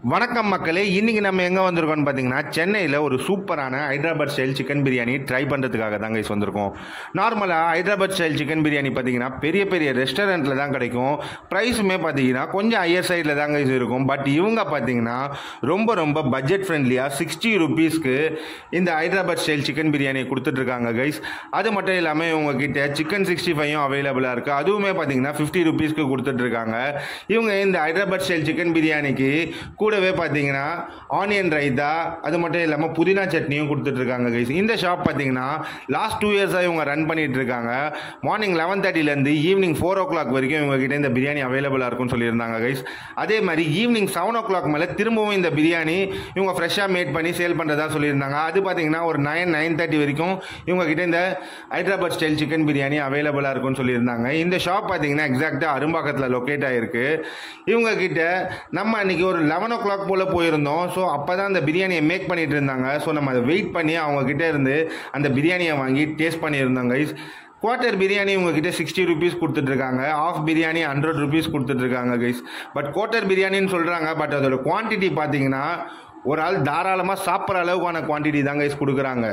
வணக்கம் மக்களே இன்றைக்கி நம்ம எங்கே வந்திருக்கோம்னு பார்த்தீங்கன்னா சென்னையில் ஒரு சூப்பரான Hyderabad style chicken biryani try பண்ணுறதுக்காக தான் கைஸ் வந்திருக்கோம் நார்மலாக ஹைதராபாத் ஸ்டைல் சிக்கன் பிரியாணி பார்த்தீங்கன்னா பெரிய பெரிய ரெஸ்டாரண்ட்டில் தான் கிடைக்கும் ப்ரைஸுமே பார்த்தீங்கன்னா கொஞ்சம் ஹையர் சைடில் தான் கைஸ் இருக்கும் பட் இவங்க பார்த்தீங்கன்னா ரொம்ப ரொம்ப பட்ஜெட் ஃப்ரெண்ட்லியாக சிக்ஸ்டி ருபீஸ்க்கு இந்த ஹைதராபாத் ஸ்டைல் சிக்கன் பிரியாணி கொடுத்துட்ருக்காங்க கைஸ் அது மட்டும் இல்லாமல் இவங்க கிட்ட சிக்கன் சிக்ஸ்டி ஃபைவும் அவைலபிளாக இருக்குது அதுவுமே பார்த்தீங்கன்னா ஃபிஃப்டி ருபீஸ்க்கு கொடுத்துட்ருக்காங்க இவங்க இந்த ஹைதராபாத் ஸ்டைல் சிக்கன் பிரியாணிக்கு கூடவே பார்த்தீங்கன்னா ஆனியன் ரைத்தா அது மட்டும் இல்லாமல் புதினா சட்னியும் கொடுத்துட்ருக்காங்க கைஸ் இந்த ஷாப் பார்த்தீங்கன்னா லாஸ்ட் டூ இயர்ஸாக இவங்க ரன் பண்ணிட்டு இருக்காங்க மார்னிங் லெவன் தேர்ட்டிலேருந்து ஈவினிங் ஃபோர் ஓ கிளாக் வரைக்கும் இவங்க கிட்ட இந்த பிரியாணி அவைலபிளாக இருக்கும்னு சொல்லியிருந்தாங்க கைஸ் அதே மாதிரி ஈவினிங் செவன் ஓ கிளாக் மேலே திரும்பவும் இந்த பிரியாணி இவங்க ஃப்ரெஷ்ஷாக மேட் பண்ணி சேல் பண்ணுறதா சொல்லியிருந்தாங்க அது பார்த்தீங்கன்னா ஒரு நைன் நைன் தேர்ட்டி வரைக்கும் இவங்க கிட்ட இந்த ஹைதராபாத் ஸ்டைல் சிக்கன் பிரியாணி அவைலபிளாக இருக்கும்னு சொல்லியிருந்தாங்க இந்த ஷாப் பார்த்தீங்கன்னா எக்ஸாக்டாக அரும்பாக்கத்தில் லொக்கேட் ஆகிருக்கு இவங்க கிட்ட நம்ம அன்றைக்கி ஒரு லெவன் ஓ கிளாக் போல் போயிருந்தோம் ஸோ அப்போ தான் அந்த பிரியாணியை மேக் பண்ணிட்டு இருந்தாங்க ஸோ நம்ம அதை வெயிட் பண்ணி அவங்க கிட்ட இருந்து அந்த பிரியாணியை வாங்கி டேஸ்ட் பண்ணியிருந்தோம் கைஸ் குவார்ட்டர் பிரியாணி உங்ககிட்ட சிக்ஸ்டி ருபீஸ் கொடுத்துட்ருக்காங்க ஆஃப் பிரியாணி ஹண்ட்ரட் ருபீஸ் கொடுத்துட்ருக்காங்க கைஸ் பட் குவார்ட்டர் பிரியாணின்னு சொல்கிறாங்க பட் அதோட குவான்டிட்டி பார்த்தீங்கன்னா ஒரு ஆள் தாராளமாக சாப்பிட்ற அளவுக்கான குவான்டிட்டி தான் கைஸ் கொடுக்குறாங்க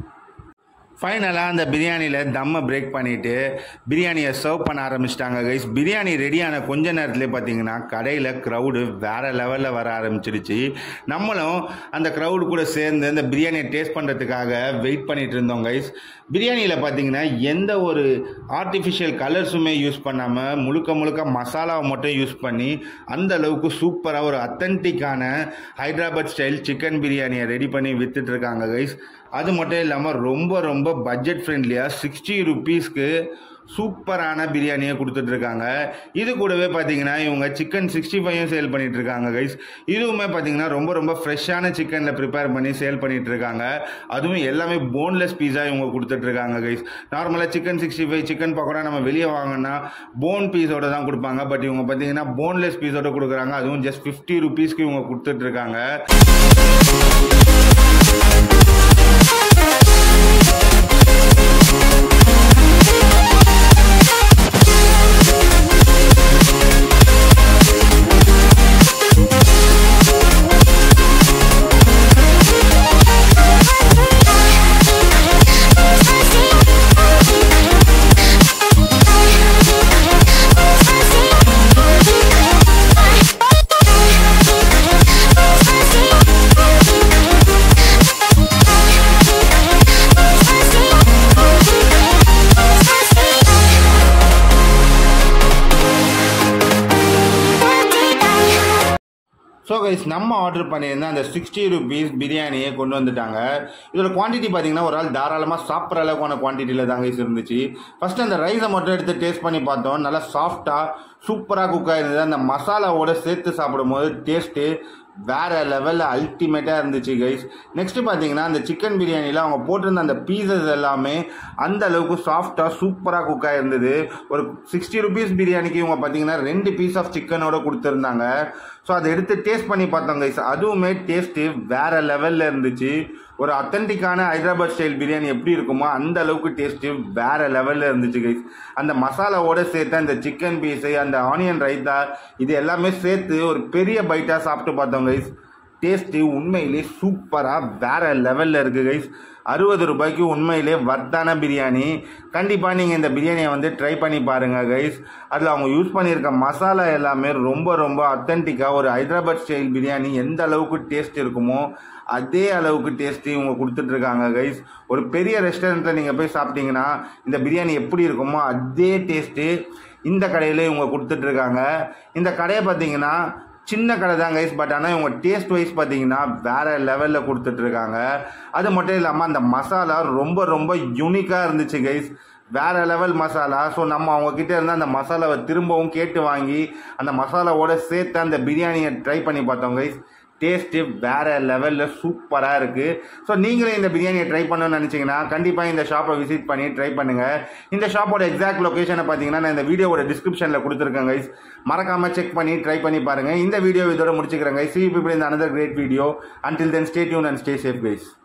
ஃபைனலாக அந்த பிரியாணியில் தம்மை பிரேக் பண்ணிவிட்டு பிரியாணியை சர்வ் பண்ண ஆரம்பிச்சிட்டாங்க கைஸ் பிரியாணி ரெடியான கொஞ்ச நேரத்துலேயே பார்த்தீங்கன்னா கடையில் க்ரௌடு வேறு லெவலில் வர ஆரம்பிச்சிருச்சு நம்மளும் அந்த க்ரௌடு கூட சேர்ந்து அந்த பிரியாணியை டேஸ்ட் பண்ணுறதுக்காக வெயிட் பண்ணிட்டு இருந்தோம் கைஸ் பிரியாணியில் பார்த்தீங்கன்னா எந்த ஒரு ஆர்டிஃபிஷியல் கலர்ஸுமே யூஸ் பண்ணாமல் முழுக்க முழுக்க மசாலாவை மட்டும் யூஸ் பண்ணி அந்த அளவுக்கு சூப்பராக ஒரு அத்தன்டிக்கான ஹைதராபாத் ஸ்டைல் சிக்கன் பிரியாணியை ரெடி பண்ணி வித்துட்டு இருக்காங்க கைஸ் அது மட்டும் இல்லாமல் ரொம்ப ரொம்ப பட்ஜெட் ஃப்ரெண்ட்லியாக சிக்ஸ்டி ருபீஸ்க்கு சூப்பரான பிரியாணியை கொடுத்துட்ருக்காங்க இது கூடவே பார்த்தீங்கன்னா இவங்க சிக்கன் சிக்ஸ்டி ஃபைவும் சேல் பண்ணிட்டு இருக்காங்க கைஸ் இதுவுமே பார்த்தீங்கன்னா ரொம்ப ரொம்ப ஃப்ரெஷ்ஷான சிக்கனில் ப்ரிப்பேர் பண்ணி சேல் பண்ணிட்டு இருக்காங்க அதுவும் எல்லாமே போன்லெஸ் பீஸா இவங்க கொடுத்துட்ருக்காங்க கைஸ் நார்மலாக chicken sixty five chicken pakoda நம்ம வெளியே வாங்கினா போன் பீஸோட தான் கொடுப்பாங்க பட் இவங்க பார்த்தீங்கன்னா போன்லெஸ் பீஸோட கொடுக்குறாங்க அதுவும் ஜஸ்ட் ஃபிஃப்டி ருபீஸ்க்கு இவங்க கொடுத்துட்ருக்காங்க ஸோ கைஸ் நம்ம ஆர்டர் பண்ணியிருந்த அந்த சிக்ஸ்டி ருபீஸ் பிரியாணியை கொண்டு வந்துட்டாங்க இதோட குவான்டிட்டி பார்த்தீங்கன்னா ஒரு ஆள் தாராளமாக சாப்பிட்ற அளவுக்கான குவான்டிட்டியில் தான் கைஸ் இருந்துச்சு ஃபஸ்ட்டு அந்த ரைஸை மட்டும் எடுத்து டேஸ்ட் பண்ணி பார்த்தோம் நல்லா சாஃப்டாக சூப்பராக குக் ஆயிருந்தது அந்த மசாலாவோட சேர்த்து சாப்பிடும்போது டேஸ்ட்டு வேற லெவலில் அல்டிமேட்டாக இருந்துச்சு கைஸ் நெக்ஸ்ட் பார்த்தீங்கன்னா அந்த சிக்கன் பிரியாணியில் அவங்க போட்டிருந்த அந்த பீசஸ் எல்லாமே அந்த அளவுக்கு சாஃப்டாக சூப்பராக குக் ஆயிருந்தது ஒரு சிக்ஸ்டி ருபீஸ் பிரியாணிக்கு இவங்க பார்த்தீங்கன்னா ரெண்டு பீஸ் ஆஃப் சிக்கனோட கொடுத்துருந்தாங்க ஸோ அதை எடுத்து டேஸ்ட் பண்ணி பார்த்தோம் கைஸ் அதுவுமே டேஸ்ட்டு வேற லெவலில் இருந்துச்சு ஒரு அத்தன்டிக்கான ஹைதராபாத் ஸ்டைல் பிரியாணி எப்படி இருக்குமோ அந்த அளவுக்கு டேஸ்ட்டு வேற லெவலில் இருந்துச்சு கைஸ் அந்த மசாலாவோட சேர்த்து அந்த சிக்கன் பீஸு அந்த ஆனியன் ரைத்தா இது எல்லாமே சேர்த்து ஒரு பெரிய பைட்டாக சாப்பிட்டு பார்த்தோம் கைஸ் டேஸ்ட்டு உண்மையிலே சூப்பராக வேற லெவலில் இருக்குது கைஸ் அறுபது ரூபாய்க்கு உண்மையிலே வர்த்தான பிரியாணி கண்டிப்பாக நீங்கள் இந்த பிரியாணியை வந்து ட்ரை பண்ணி பாருங்கள் கைஸ் அதில் அவங்க யூஸ் பண்ணியிருக்க மசாலா எல்லாமே ரொம்ப ரொம்ப அத்தன்டிக்காக ஒரு ஹைதராபாத் ஸ்டைல் பிரியாணி எந்த அளவுக்கு டேஸ்ட் இருக்குமோ அதே அளவுக்கு டேஸ்ட்டு இவங்க கொடுத்துட்ருக்காங்க கைஸ் ஒரு பெரிய ரெஸ்டாரண்ட்டில் நீங்கள் போய் சாப்பிட்டீங்கன்னா இந்த பிரியாணி எப்படி இருக்குமோ அதே டேஸ்ட்டு இந்த கடையில் இவங்க கொடுத்துட்ருக்காங்க இந்த கடையை பார்த்தீங்கன்னா சின்ன கடை தான் கைஸ் பட் ஆனால் இவங்க டேஸ்ட் வைஸ் பார்த்தீங்கன்னா வேற லெவலில் கொடுத்துட்ருக்காங்க அது மட்டும் இல்லாமல் அந்த மசாலா ரொம்ப ரொம்ப யூனிக்காக இருந்துச்சு கைஸ் வேற லெவல் மசாலா ஸோ நம்ம அவங்க கிட்ட இருந்து அந்த மசாலாவை திரும்பவும் கேட்டு வாங்கி அந்த மசாலாவோட சேர்த்து அந்த பிரியாணியை ட்ரை பண்ணி பார்த்தோம் கைஸ் டேஸ்ட்டு வேறு லெவலில் சூப்பராக இருக்குது ஸோ நீங்களே இந்த பிரியாணியை ட்ரை பண்ணணும்னு நினச்சிங்கன்னா கண்டிப்பாக இந்த ஷாப்பை விசிட் பண்ணி ட்ரை பண்ணுங்கள் இந்த ஷாப்போட எக்ஸாக்ட் லொக்கேஷனை பார்த்தீங்கன்னா நான் இந்த வீடியோவோட டிஸ்கிரிப்ஷனில் கொடுத்துருக்கேன் கைஸ் மறக்காமல் செக் பண்ணி ட்ரை பண்ணி பாருங்கள் இந்த வீடியோ இதோட முடிச்சுக்கிறேன் கைஸ் சி இப்போ இந்த another great video until then stay tuned and stay safe guys